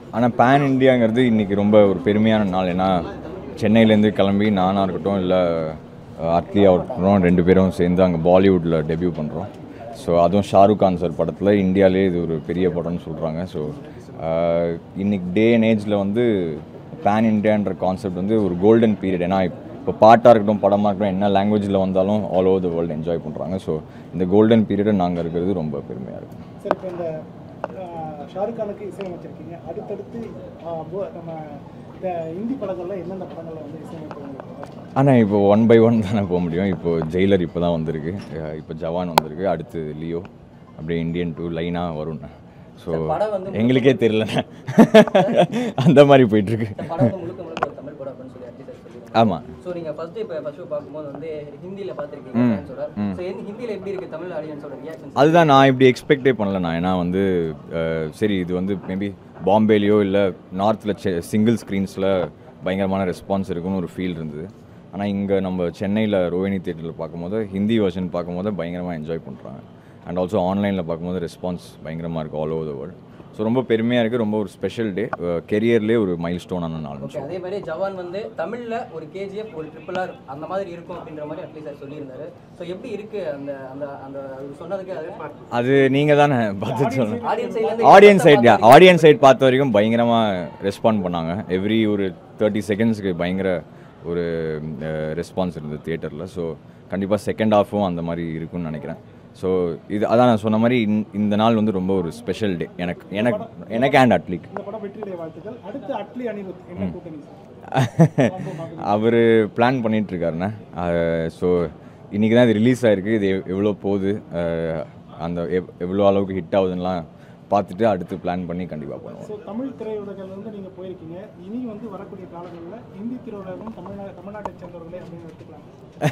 ஆனால் பேன் இந்தியாங்கிறது இன்றைக்கி ரொம்ப ஒரு பெருமையான நாள் ஏன்னா சென்னையிலேருந்து கிளம்பி நானாக இருக்கட்டும் இல்லை அட்லியாக இருக்கட்டும் ரெண்டு பேரும் சேர்ந்து அங்கே பாலிவுட்டில் டெபியூ பண்ணுறோம் ஸோ அதுவும் ஷாருக் கான் சார் படத்தில் இந்தியாவிலே இது ஒரு பெரிய படம்னு சொல்கிறாங்க ஸோ இன்னைக்கு டே அண்ட் ஏஜில் வந்து பேன் இண்டியான்ற கான்செப்ட் வந்து ஒரு கோல்டன் பீரியட் ஏன்னா இப்போ பாட்டாக இருக்கட்டும் படமாக இருக்கட்டும் என்ன லாங்குவேஜில் வந்தாலும் all over the world enjoy பண்ணுறாங்க ஸோ இந்த கோல்டன் பீரியடை நாங்கள் இருக்கிறது ரொம்ப பெருமையாக இருக்கும் சார் இப்போ இந்த ஆஹ், ஷாருக் கானுக்கு இசையமைச்சிருக்கீங்க அடுத்தடுத்து ஆஹ், போ- நம்ம இந்த இந்தி படங்கள்ல எந்தெந்த படங்கள்ல வந்து இசையமைப்பு ஆனால் இப்போ ஒன் பை ஒன் தானே போக முடியும் இப்போ ஜெயிலர் இப்போ தான் வந்திருக்கு அஹ் இப்போ ஜவான் வந்திருக்கு அடுத்து லியோ அப்படியே இந்தியன் டூ லைனாக வரும் ஸோ படம் வந்து எங்களுக்கே தெரியலண்ணே அந்த மாதிரி போயிட்டுருக்கு இந்த படம் வந்து முழுக்க முழுக்க ஒரு தமிழ் படம் அப்படின்னு சொல்லி அட்லி சார் சொல்லியிருக்காங்க ஆமாம் ஸோ நீங்கள் ஃபர்ஸ்ட் இப்போ ஃபர்ஸ்ட் ஷோ பார்க்கும்போது வந்து ஹிந்தியில் பார்த்துருக்கீங்க ஃபேன்ஸோட ஸோ ஹிந்தியில் எப்படி இருக்குது தமிழ் ஆடியன்ஸோட ரியாக்ஷன்ஸ் அதுதான் நான் இப்படி எக்ஸ்பெக்டே பண்ணல நான் ஏன்னா வந்து அஹ், சரி இது வந்து மேபி பாம்பேலேயோ இல்லை நார்த்தில் சிங்கிள் ஸ்க்ரீன்ஸில் பயங்கரமான ரெஸ்பான்ஸ் இருக்குன்னு ஒரு ஃபீல் இருந்தது ஆனால் இங்கே நம்ம சென்னையில் ரோஹிணி தேட்டரில் பார்க்கும்போது ஹிந்தி வெர்ஷன் பார்க்கும்போது பயங்கரமாக என்ஜாய் பண்ணுறாங்க அண்ட் ஆல்சோ ஆன்லைனில் பார்க்கும்போது ரெஸ்பான்ஸ் பயங்கரமாக இருக்குது all over the world so ரொம்ப பெருமையாக இருக்குது ரொம்ப ஒரு ஸ்பெஷல் டே கெரியர்லேயே ஒரு மைல் ஸ்டோனான நாள் ஓகே அதே மாதிரி ஜவான் வந்து தமிழில் ஒரு கேஜிஎஃப் ஒரு ட்ரிபிள் ஆர் அந்த மாதிரி இருக்கும் அப்படின்ற மாதிரி அட்லி சார் சொல்லியிருந்தாரு ஸோ எப்படி இருக்கு அந்த அந்த அந்த அவர் சொன்னதுக்கு அது அது நீங்கள் தானே பார்த்து சொல்லணும் ஆடியன்ஸ் சைட்லேருந்து ஆடியன்ஸ் சைட் ஆடியன்ஸ் சைட் பார்த்த வரைக்கும் பயங்கரமாக ரெஸ்பாண்ட் பண்ணாங்க எவ்ரி ஒரு தேர்ட்டி செகண்ட்ஸ்க்கு பயங்கர ஒரு ரெஸ்பான்ஸ் இருந்தது தியேட்டரில் ஸோ கண்டிப்பாக செகண்ட் ஹாஃபும் அந்த மாதிரி இருக்கும்னு நினைக்கிறேன் ஸோ இது அதான் நான் சொன்ன மாதிரி இந்த- இந்த நாள் வந்து ரொம்ப ஒரு ஸ்பெஷல் டே எனக்கு எனக்கு எனக்கு அண்ட் அட்லிக் இந்த படம் வெற்றியுடைய வாழ்த்துக்கள் அடுத்து அட்லி அனிருத் என்ன கூட்டணி சார் அவர் பிளான் பண்ணிட்டு இருக்காருண்ணே ஸோ இன்றைக்கி தான் இது ரிலீஸ் ஆயிருக்கு இது எவ்- எவ்வளோ போகுது அஹ், அந்த எவ் எவ்வளோ அளவுக்கு ஹிட் ஆகுதுன்னெலாம் பார்த்துட்டு அடுத்து பிளான் பண்ணி கண்டிப்பாக பண்ணுவோம் ஸோ தமிழ் திரையுலகில் வந்து நீங்கள் போயிருக்கீங்க இனி வந்து வரக்கூடிய காலங்களில் இந்தி திரையுலகம் தமிழ்நா தமிழ்நாட்டை சேர்ந்தவர்களே அப்படின்னு எடுத்துக்கலாம்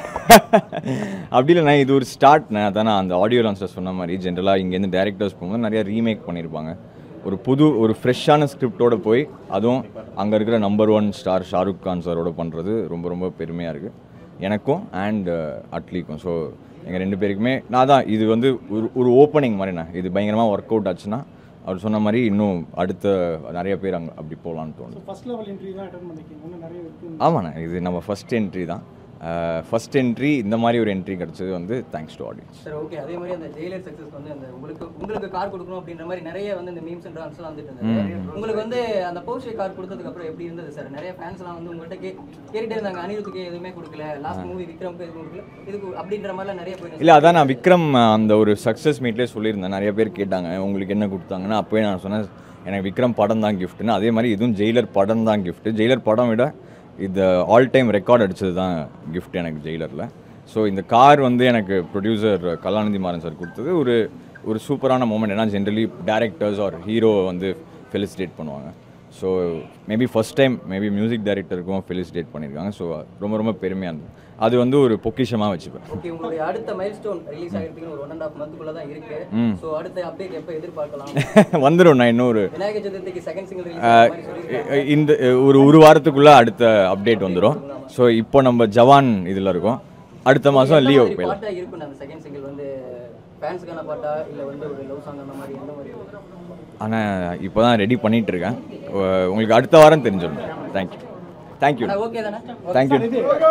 அப்படி இல்லைண்ணா இது ஒரு ஸ்டார்ட்ண்ணே அதான் நான் அந்த ஆடியோ லான்ச்சில் சொன்ன மாதிரி ஜென்ரலாக இங்கேருந்து டேரக்டர்ஸ் போகும்போது நிறைய ரீமேக் பண்ணியிருப்பாங்க ஒரு புது ஒரு ஃப்ரெஷ்ஷான ஸ்கிரிப்டோட போய் அதுவும் அங்கே இருக்கிற number one star Shahrukh Khan சாரோட பண்ணுறது ரொம்ப ரொம்ப பெருமையாக இருக்குது எனக்கும் அண்ட் அட்லிக்கும் ஸோ எங்கள் ரெண்டு பேருக்குமே நான் தான் இது வந்து ஒரு ஒரு ஓப்பனிங் மாதிரிண்ணே இது பயங்கரமாக ஒர்க் அவுட் ஆச்சுன்னா அவர் சொன்ன மாதிரி இன்னும் அடுத்த நிறைய பேர் அங்கே அப்படி போகலான்னு தோணுது ஸோ ஃபர்ஸ்ட் லெவல் இன்டர்வியூ தான் அட்டன் பண்ணிருக்கீங்க இன்னும் நிறைய இருக்கு ஆமாண்ணா இது நம்ம ஃபஸ்ட் என்ட்ரி தான் ஃபஸ்ட் என்ட்ரி இந்த மாதிரி ஒரு என்ட்ரி கிடச்சது வந்து thanks to audience sir okay அதே மாதிரி அந்த ஜெயிலர் சக்ஸஸ் வந்து அந்த உங்களுக்கு உங்களுக்கு கார் கொடுக்கணும் அப்படின்ற மாதிரி நிறைய வந்து இந்த மீம்ஸ் அண்ட் டான்ஸ்லாம் வந்துட்டு இருந்தது உங்களுக்கு வந்து அந்த போர்ஷே கார் கொடுத்ததுக்கு அப்புறம் எப்படி இருந்தது சார் நிறைய ஃபேன்ஸ்லாம் வந்து உங்கள்கிட்ட கே கேட்டுட்டே இருந்தாங்க அனிருத்துக்கு எதுவுமே கொடுக்கல லாஸ்ட் மூவி விக்ரம்க்கு எதுவும் கொடுக்கல இதுக்கு அப்படின்ற மாதிரிலாம் நிறைய போயிருக்கு இல்லை அதான் நான் விக்ரம் அந்த ஒரு சக்ஸஸ் மீட்லேயே சொல்லியிருந்தேன் நிறைய பேர் கேட்டாங்க உங்களுக்கு என்ன கொடுத்தாங்கன்னா அப்போயே நான் சொன்னேன் எனக்கு விக்ரம் படம் தான் கிஃப்ட்னு அதே மாதிரி இதுவும் ஜெயிலர் படம் தான் gift ஜெயிலர் படம் விட இது ஆல் டைம் ரெக்கார்ட் அடிச்சது தான் gift எனக்கு ஜெயிலரில் ஸோ இந்த கார் வந்து எனக்கு ப்ரொடியூசர் கலாநிதி மாறன் சார் கொடுத்தது ஒரு ஒரு சூப்பரான மூமெண்ட் ஏன்னா ஜென்ரலி டேரக்டர்ஸ் ஆர் ஹீரோ வந்து ஃபெலிசிட்டேட் பண்ணுவாங்க so maybe first time maybe music டைரக்டருக்கும் ஃபெலிசிட்டேட் பண்ணியிருக்காங்க ஸோ ரொம்ப ரொம்ப பெருமையாக இருந்தது அது வந்து ஒரு பொக்கிஷமாக வச்சுப்பேன் ஓகே உங்களுடைய அடுத்த மைல் ஸ்டோன் ரிலீஸ் ஆகிறதுக்கு ஒரு ஒன் அண்ட் ஆஃப் மந்த்துக்குள்ள தான் இருக்கு ஸோ அடுத்த அப்டேட் எப்போ எதிர்பார்க்கலாம் வந்துடும் நான் இன்னொரு விநாயகர் சதுர்த்திக்கு செகண்ட் சிங்கிள் ரிலீஸ் மாதிரி சொல்லியிருக்காங்க இந்த ஒரு ஒரு வாரத்துக்குள்ள அடுத்த அப்டேட் வந்துடும் ஸோ இப்போ நம்ம ஜவான் இதில் இருக்கோம் அடுத்த மாதம் லியோ மாதிரி போயிடலாம் பாட்டா இருக்கும் அந்த செகண்ட் சிங்கிள் வந்து ஃபேன்ஸுக்கான பாட்டா இல்லை வந்து ஒரு லவ் சாங் அந்த மாதிரி எந்த மாதிரி இருக்கும்? ஆனால் இப்போ தான் ரெடி பண்ணிட்டு இருக்கேன் உ- உங்களுக்கு அடுத்த வாரம் தெரிஞ்சிடும் தேங்க்யூ தேங்க்யூ ஆனா ஓகே தானே தேங்க்யூ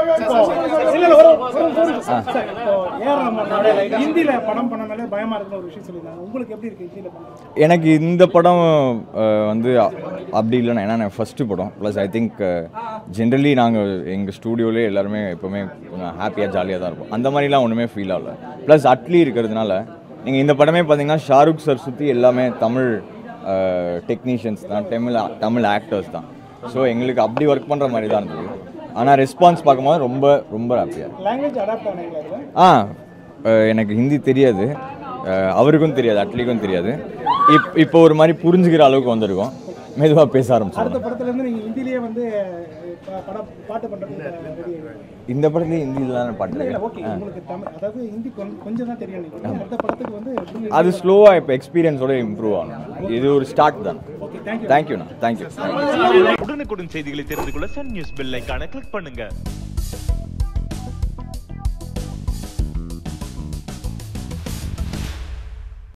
இல்ல இல்ல ஒரு ஒரு ஒரு சார் இப்போ ஏஆர் ரஹ்மான் ஹிந்தியில படம் பண்ணனாலே பயமா இருக்குன்னு ஒரு விஷயம் சொல்லியிருந்தாங்க உங்களுக்கு எப்படி இருக்கு ஹிந்தியில படம் எனக்கு இந்த படம் அஹ், வந்து அ- அப்படி இல்லைண்ணா ஏன்னா நான் ஃபஸ்ட்டு படம் ப்ளஸ் ஐ திங்க் ஜென்ரலி நாங்கள் எங்கள் ஸ்டூடியோலே எல்லாருமே எப்போவுமே கொஞ்சம் ஹாப்பியாக ஜாலியாக தான் இருப்போம் அந்த மாதிரிலாம் ஒன்றுமே ஃபீல் ஆகல ப்ளஸ் அட்லி இருக்கிறதுனால நீங்கள் இந்த படமே பார்த்தீங்கன்னா ஷாருக் சார் சுற்றி எல்லாமே தமிழ் டெக்னீஷியன்ஸ் தான் தமிழ் தமிழ் ஆக்டர்ஸ் தான் ஸோ எங்களுக்கு அப்படி ஒர்க் பண்ணுற மாதிரி தான் இருந்தது ஆனால் ரெஸ்பான்ஸ் பார்க்கும்போது ரொம்ப ரொம்ப ஹாப்பியாக லாங்குவேஜ் அடாப்ட் ஆனீங்களா இதுல ஆ அஹ் எனக்கு ஹிந்தி தெரியாது அஹ் அவருக்கும் தெரியாது அட்லிக்கும் தெரியாது இப் இப்போ ஒரு மாதிரி புரிஞ்சுக்கிற அளவுக்கு வந்திருக்கோம் மெதுவாக பேச ஆரம்பிச்சோம் அடுத்த படத்துல இருந்து நீங்க ஹிந்திலேயே வந்து ப- படம் பாட்டு பண்றதுக்கு ரெடி இந்த படத்துலேயே ஹிந்தியில் தான் பாட்டு இல்ல இருக்கு. ஓகே உங்களுக்கு தமிழ் அதாவது ஹிந்தி கொஞ்சம் கொஞ்சம் தான் தெரியும் நீங்க அடுத்த படத்துக்கு வந்து எப்படி அது ஸ்லோவாக இப்போ எக்ஸ்பீரியன்ஸோட இம்ப்ரூவ் ஆகணும் இது ஒரு ஸ்டார்ட் தான் ஓகே தேங்க்யூ தேங்க்யூண்ணா தேங்க்யூ உடனுக்குடன் செய்திகளை தெரிந்து கொள்ள சன் நியூஸ் பெல் ஐகானை கிளிக் பண்ணுங்க